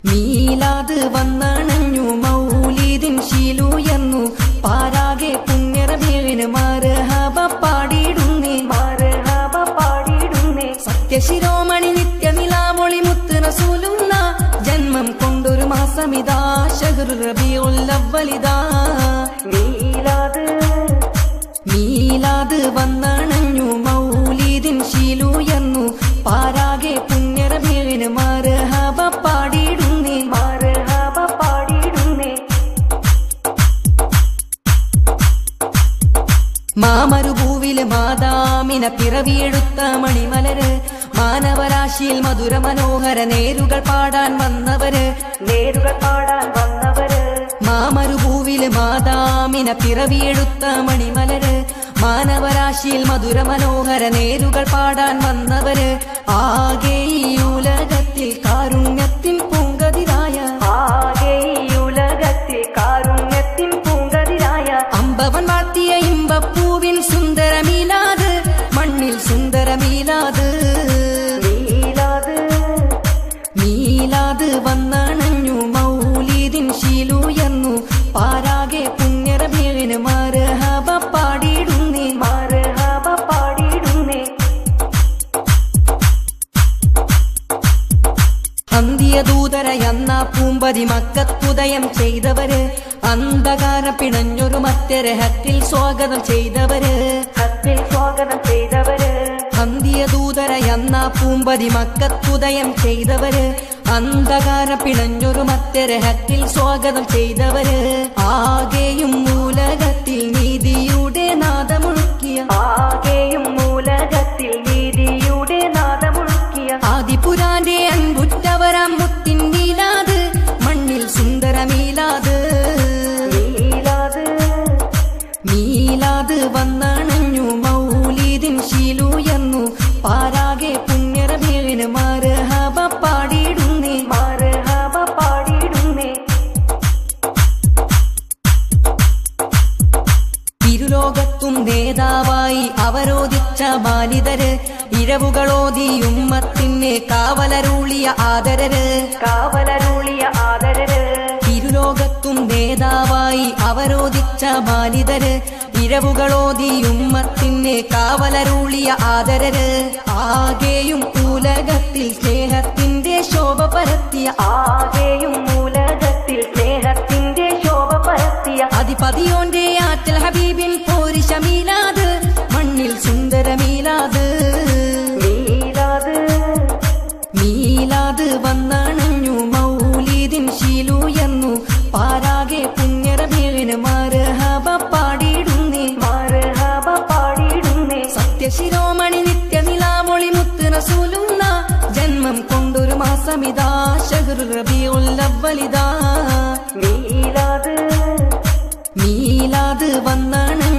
മീലാത് വന്നണഞ്ഞു മൗലീദിൻ ശീലുയർന്നു പാരാകെ പുണ്യറബീവിന് മാരഹബ പാടിയിടുന്നേ മാരഹബ പാടിയിടുന്നേ സത്യശിരോമണി നിത്യനിലാമൊളി മുത്ത് റസൂലുന്ന ജന്മം കൊണ്ടൊരു മാസമിതാ ഷഹ്റു റബിയുല്ലവ്വലിതാ മീലാത് മീലാത് വന്നണഞ്ഞു മൗലീദിൻ ശീലുയർന്നു പാരാകെ പുണ്യറബീവിന് മാരഹബ പാടിയിടുന്നേ മാരഹബ പാടിയിടുന്നേ മാമരുഭൂവില് മാതാമിന പിറവിയെടുത്ത മണിമലര് മാനവരാശിയിൽ മധുര മനോഹര നേരുകൾ പാടാൻ വന്നവര് നേരുകൾ പാടാൻ വന്നവര് മാമരുഭൂവില് മാതാമിന പിറവിയെടുത്ത മണിമലര് മാനവരാശിയിൽ മധുര മനോഹര നേരുകൾ പാടാൻ വന്നവര് ആകെ ഈ ഉലകത്തിൽ കാരുണ്യത്തിൻ പൂങ്കതിരായ ആകെ ഈ ഉലകത്തിൽ കാരുണ്യത്തിൻ പൂങ്കതിരായ അമ്പവൻ വാഴ്ത്തിയ ഇമ്പപ്പൂവിൻ സുന്ദരമീലാത് മണ്ണിൽ സുന്ദരമീലാത് മീലാത് മീലാത് വന്നണഞ്ഞു മൗലീദിൻ ശീലുയർന്നു പാരാകെ പുണ്യറബീവിന് മാരഹബ പാടിയിടുന്നേ മാരഹബ പാടിയിടുന്നേ അന്തിയ ദൂതരയെന്ന പൂമ്പതി മക്കത്തുദയം ചെയ്തവര് അന്ധകാര പിണഞ്ഞൊരു മറ്റരഹത്തിൽ സ്വാഗതം ചെയ്തവര് ഹത്തിൽ സ്വാഗതം ചെയ്തവര് അന്തിയ ദൂതരയെന്ന പൂമ്പതി മക്കത്തുദയം ചെയ്തവര് അന്ധകാര പിണഞ്ഞൊരു മറ്റരഹത്തിൽ സ്വാഗതം ചെയ്തവര് ആകെയും മൂലകത്തിൽ നീതിയുടെ നാദമുഴുക്കിയ ആകെയും മൂലകത്തിൽ നീതിയുടെ നാദമുഴുക്കിയ ആദിപുരാന്റെ അൻപുറ്റവരാം മുത്തിൻ നീലാത് മണ്ണിൽ സുന്ദരമീലാത് മീലാത് മീലാത് വന്നണഞ്ഞു മൗലീദിൻ ശീലുയർന്നു പാരാകെ പുണ്യറബീവിന് മാരഹബ പാടിയിടുന്നേ മാരഹബ പാടിയിടുന്നേ ഇരുലോകത്തും നേതാവായി അവരോധിച്ച ബാലിതര് ഇരവുകളോതി ഉമ്മത്തിനെ കാവലരൂളിയ ആദരര് കാവലരൂളിയ ആദരര് ഇരുലോകത്തും നേതാവായി അവരോധിച്ച ബാലിതര് ഇരവുകളോതി ഉമ്മത്തിനെ കാവലരൂളിയ ആദരര് ആകെയും ഉലകത്തിൽ സ്നേഹത്തിന്റെ ശോഭ പരത്തിയ ആകെയും ഉലകത്തിൽ സ്നേഹത്തിന്റെ ശോഭ പരത്തിയ അധിപതിയോന്റെ ആറ്റൽ ഹബീബിൻ പോരിശമീലാത് മണ്ണിൽ സുന്ദരമീലാത് മീലാത് മീലാത് വന്നണഞ്ഞു മൗലീദിൻ ശീലുയർന്നു പാരാകെ പുണ്യറബീവിന് മാരഹബ പാടിയിടുന്നേ മാരഹബ പാടിയിടുന്നേ സത്യശിരോമണി നിത്യനിലാമൊളി മുത്ത് റസൂലുന്ന ജന്മം കൊണ്ടൊരു മാസമിതാ ഷഹ്റു റബിയുല്ലവ്വലിതാ മീലാത് മീലാത് വന്നണഞ്ഞു